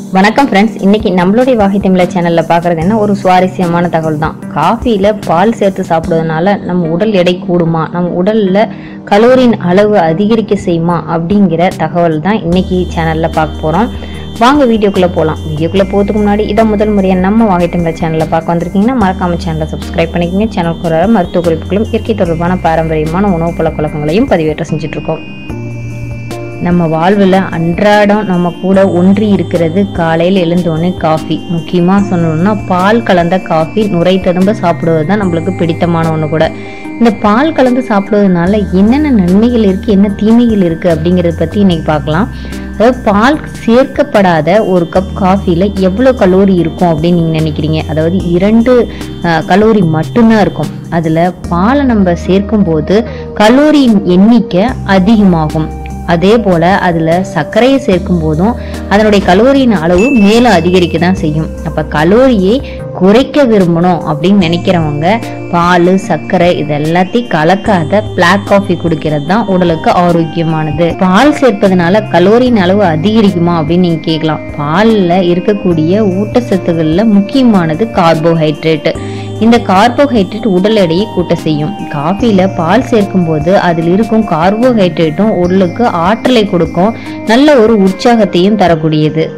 வணக்கம் ஃப்ரெண்ட்ஸ் இன்னைக்கு நம்மளுடைய வாகை தமிழ சேனல்ல பார்க்கறது என்ன ஒரு சுவாரஸ்யமான தகவல் தான் காஃபியில பால் சேர்த்து சாப்பிடுவதனால நம்ம உடல் எடை கூடுமா நம்ம உடல்ல கலோரியின் அளவு அதிகரிக்க செய்யுமா அப்படிங்கிற தகவல் தான் இன்னைக்கு சேனல்ல பார்க்க போறோம் வாங்க வீடியோக்குள்ள போகலாம் வீடியோக்குள்ள போகிறதுக்கு முன்னாடி இதான் முதல் முறையாக நம்ம வாகை தமிழ சேனலில் பார்க்க வந்திருக்கீங்கன்னா மறக்காம சேனலை சப்ஸ்கிரைப் பண்ணிக்கங்க சேனலுக்கு வர மருத்துவ குறிப்புகளும் இயற்கை தொடர்பான பாரம்பரியமான உணவு பழக்க வழக்கங்களையும் பதிவேற்றம் செஞ்சுட்டு இருக்கோம் நம்ம வாழ்வில் அன்றாடம் நம்ம கூட ஒன்றி இருக்கிறது காலையில் எழுந்தோடனே காஃபி முக்கியமாக சொல்லணும்னா பால் கலந்த காஃபி நுரை ததும்ப சாப்பிடுவது தான் நம்மளுக்கு பிடித்தமான ஒன்று கூட இந்த பால் கலந்து சாப்பிடுவதனால என்னென்ன நன்மைகள் இருக்குது என்ன தீமைகள் இருக்குது அப்படிங்கிறத பற்றி இன்னைக்கு பார்க்கலாம் அதாவது பால் சேர்க்கப்படாத ஒரு கப் காஃபியில் எவ்வளோ கலோரி இருக்கும் அப்படின்னு நீங்கள் நினைக்கிறீங்க அதாவது இரண்டு அஹ், கலோரி மட்டும்தான் இருக்கும் அதில் பாலை நம்ம சேர்க்கும்போது கலோரியின் எண்ணிக்கை அதிகமாகும் அதே போல அதுல சர்க்கரையை சேர்க்கும் போதும் அதனுடைய கலோரியின் அளவு மேலும் அதிகரிக்க தான் செய்யும் அப்ப கலோரியை குறைக்க விரும்பணும் அப்படின்னு நினைக்கிறவங்க பால் சர்க்கரை இது எல்லாத்தையும் கலக்காத பிளாக் காஃபி குடிக்கிறது தான் உடலுக்கு ஆரோக்கியமானது பால் சேர்ப்பதனால கலோரியின் அளவு அதிகரிக்குமா அப்படின்னு நீங்க கேட்கலாம் பால்ல இருக்கக்கூடிய ஊட்டச்சத்துக்கள்ல முக்கியமானது கார்போஹைட்ரேட் இந்த கார்போஹைட்ரேட் உடல் எடையை கூட்ட செய்யும் காஃபில பால் சேர்க்கும் போது அதில் இருக்கும் கார்போஹைட்ரேட்டும் உடலுக்கு ஆற்றலை கொடுக்கும் நல்ல ஒரு உற்சாகத்தையும் தரக்கூடியது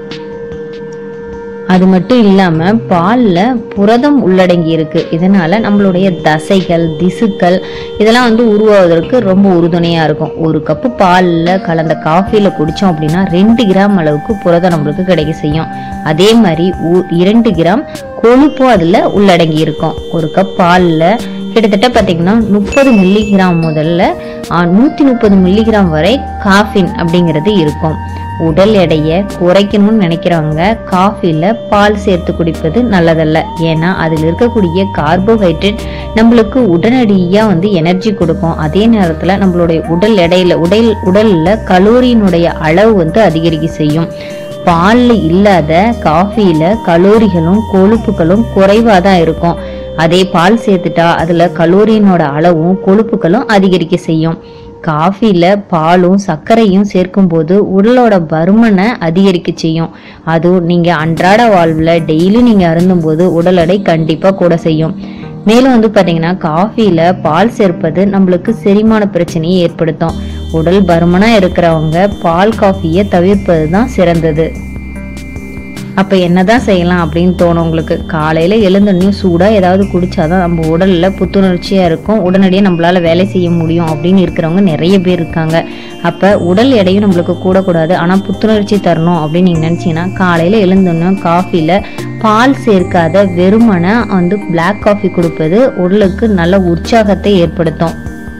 அது மட்டும் இல்லாம பால்ல புரதம் உள்ளடங்கி இருக்கு இதனால நம்மளுடைய தசைகள் திசுக்கள் இதெல்லாம் வந்து உருவாவதற்கு ரொம்ப உறுதுணையா இருக்கும் ஒரு கப்பு பால்ல கலந்த காஃபில குடிச்சோம் அப்படின்னா ரெண்டு கிராம் அளவுக்கு புரதம் நம்மளுக்கு கிடைக்க செய்யும் அதே மாதிரி உ- இரண்டு கிராம் கொழுப்பும் அதுல உள்ளடங்கி இருக்கும் ஒரு கப் பால்ல கிட்டத்தட்ட பார்த்தீங்கன்னா முப்பது மில்லிகிராம் முதல்ல நூற்றி முப்பது மில்லிகிராம் வரை காஃபின் அப்படிங்கிறது இருக்கும் உடல் எடையை குறைக்கணும்னு நினைக்கிறவங்க காஃபில பால் சேர்த்து குடிப்பது நல்லதல்ல ஏன்னா அதில் இருக்கக்கூடிய கார்போஹைட்ரேட் நம்மளுக்கு உடனடியாக வந்து எனர்ஜி கொடுக்கும் அதே நேரத்தில் நம்மளுடைய உடல் எடையில உடல் உடல்ல கலோரியினுடைய அளவு வந்து அதிகரிக்க செய்யும் பால்ல இல்லாத காஃபியில கலோரிகளும் கொழுப்புகளும் குறைவாக தான் இருக்கும் அதே பால் சேர்த்துட்டா அதுல கலோரியினோட அளவும் கொழுப்புகளும் அதிகரிக்க செய்யும் காஃபில பாலும் சர்க்கரையும் சேர்க்கும்போது உடலோட பருமனை அதிகரிக்க செய்யும் அதுவும் நீங்க அன்றாட வாழ்வில் டெய்லி நீங்க அருந்தும்போது உடல் எடை கண்டிப்பா கூட செய்யும் மேலும் வந்து பாத்தீங்கன்னா காஃபில பால் சேர்ப்பது நம்மளுக்கு செரிமான பிரச்சனையை ஏற்படுத்தும் உடல் பருமனா இருக்கிறவங்க பால் காஃபியை தவிர்ப்பது தான் சிறந்தது அப்போ என்னதான் செய்யலாம் அப்படின்னு தோணும் உங்களுக்கு காலையில் எழுந்தோடனே சூடாக ஏதாவது குடிச்சாதான் நம்ம உடலில் புத்துணர்ச்சியாக இருக்கும் உடனடியாக நம்மளால வேலை செய்ய முடியும் அப்படின்னு இருக்கிறவங்க நிறைய பேர் இருக்காங்க அப்போ உடல் எடையும் நம்மளுக்கு கூடக்கூடாது ஆனால் புத்துணர்ச்சி தரணும் அப்படின்னு நீங்கள் நினச்சிங்கன்னா காலையில் எழுந்தோடனே காஃபியில் பால் சேர்க்காத வெறுமனை வந்து பிளாக் காஃபி கொடுப்பது உடலுக்கு நல்ல உற்சாகத்தை ஏற்படுத்தும்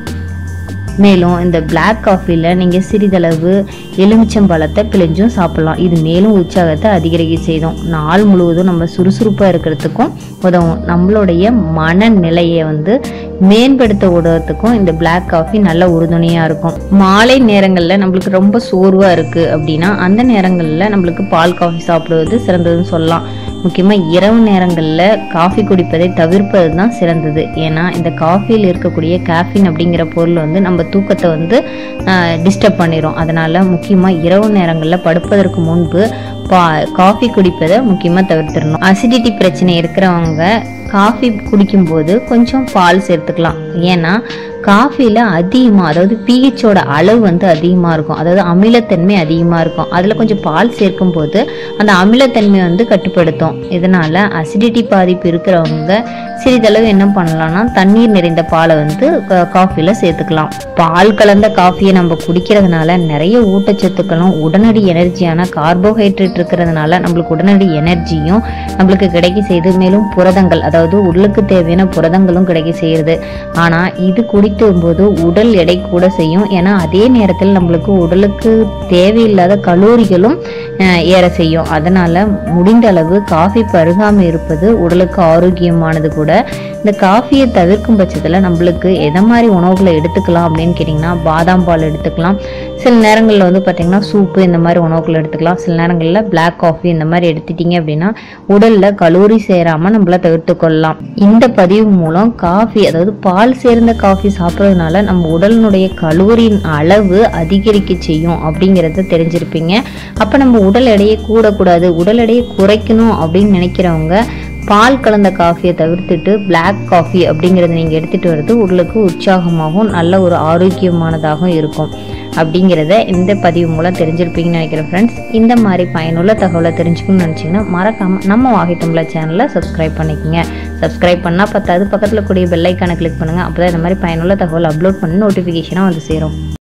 மேலும் இந்த பிளாக் காஃபியில் நீங்கள் சிறிதளவு எலுமிச்சம்பழத்தை பிழிஞ்சும் சாப்பிடலாம் இது மேலும் உற்சாகத்தை அதிகரிக்க செய்யும் நாள் முழுவதும் நம்ம சுறுசுறுப்பாக இருக்கிறதுக்கும் உதவும் நம்மளுடைய மனநிலையை வந்து மேம்படுத்த உதவத்துக்கும் இந்த பிளாக் காஃபி நல்ல உறுதுணையாக இருக்கும் மாலை நேரங்களில் நம்மளுக்கு ரொம்ப சோர்வாக இருக்குது அப்படின்னா அந்த நேரங்களில் நம்மளுக்கு பால் காஃபி சாப்பிடுவது சிறந்ததுன்னு சொல்லலாம் முக்கியமாக இரவு நேரங்களில் காஃபி குடிப்பதை தவிர்ப்பது தான் சிறந்தது ஏன்னா இந்த காஃபியில் இருக்கக்கூடிய கேஃபின் அப்படிங்கிற பொருள் வந்து நம்ம தூக்கத்தை வந்து டிஸ்டர்ப் பண்ணிடும் அதனால முக்கியமாக இரவு நேரங்களில் படுப்பதற்கு முன்பு பா காஃபி குடிப்பதை முக்கியமாக தவிர்த்திடணும் அசிடிட்டி பிரச்சனை இருக்கிறவங்க காஃபி குடிக்கும்போது கொஞ்சம் பால் சேர்த்துக்கலாம் ஏன்னா காஃபியில் அதிகமாக அதாவது பிஹெச்சோட அளவு வந்து அதிகமாக இருக்கும் அதாவது அமிலத்தன்மை அதிகமாக இருக்கும் அதில் கொஞ்சம் பால் சேர்க்கும்போது அந்த அமிலத்தன்மை வந்து கட்டுப்படுத்தும் இதனால் அசிடிட்டி பாதிப்பு இருக்கிறவங்க சிறிதளவு என்ன பண்ணலாம்னா தண்ணீர் நிறைந்த பாலை வந்து காஃபியில் சேர்த்துக்கலாம் பால் கலந்த காஃபியை நம்ம குடிக்கிறதுனால நிறைய ஊட்டச்சத்துக்களும் உடனடி எனர்ஜியான கார்போஹைட்ரேட் இருக்கிறதுனால நம்மளுக்கு உடனடி எனர்ஜியும் நம்மளுக்கு கிடைக்க செய்யுது மேலும் புரதங்கள் அதாவது உடலுக்கு தேவையான புரதங்களும் கிடைக்க செய்யுது ஆனால் இது குடிக்கும் போது உடல் எடை கூட செய்யும் ஏன்னா அதே நேரத்தில் நம்மளுக்கு உடலுக்கு தேவையில்லாத கலோரிகளும் அஹ், ஏற செய்யும் அதனால முடிந்த அளவு காஃபி பருகாமல் இருப்பது உடலுக்கு ஆரோக்கியமானது கூட இந்த காஃபியை தவிர்க்கும் பட்சத்தில் நம்மளுக்கு எதை மாதிரி உணவுகளை எடுத்துக்கலாம் அப்படின்னு கேட்டிங்கன்னா பாதாம் பால் எடுத்துக்கலாம் சில நேரங்களில் வந்து பார்த்திங்கன்னா சூப்பு இந்த மாதிரி உணவுகள் எடுத்துக்கலாம் சில நேரங்களில் பிளாக் காஃபி இந்த மாதிரி எடுத்துட்டீங்க அப்படின்னா உடலில் கலோரி சேராமல் நம்மள தவிர்த்து கொள்ளலாம் இந்த பதிவு மூலம் காஃபி அதாவது பால் சேர்ந்த காஃபி சாப்பிட்றதுனால நம்ம உடலினுடைய கலோரியின் அளவு அதிகரிக்க செய்யும் அப்படிங்கிறத தெரிஞ்சிருப்பீங்க அப்போ நம்ம உடல் எடையை கூடக்கூடாது உடல் எடையை குறைக்கணும் அப்படின்னு நினைக்கிறவங்க பால் கலந்த காஃபியை தவிர்த்துட்டு பிளாக் காஃபி அப்படிங்கிறத நீங்கள் எடுத்துகிட்டு வர்றது உடலுக்கு உற்சாகமாகவும் நல்ல ஒரு ஆரோக்கியமானதாகவும் இருக்கும் அப்படிங்கிறத இந்த பதிவு மூலம் தெரிஞ்சிருப்பீங்கன்னு நினைக்கிறேன் ஃப்ரெண்ட்ஸ் இந்த மாதிரி பயனுள்ள தகவலை தெரிஞ்சுக்கணும்னு நினச்சிங்கன்னா மறக்காமல் நம்ம வாகை தமிழர் சேனலை சப்ஸ்கிரைப் பண்ணிக்கோங்க சப்ஸ்கிரைப் பண்ணால் பத்தாது பக்கத்தில் கூடிய பெல்லைக்கானை கிளிக் பண்ணுங்கள் அப்போ தான் இந்த மாதிரி பயனுள்ள தகவல் அப்லோட் பண்ணி நோட்டிஃபிகேஷனாக வந்து சேரும்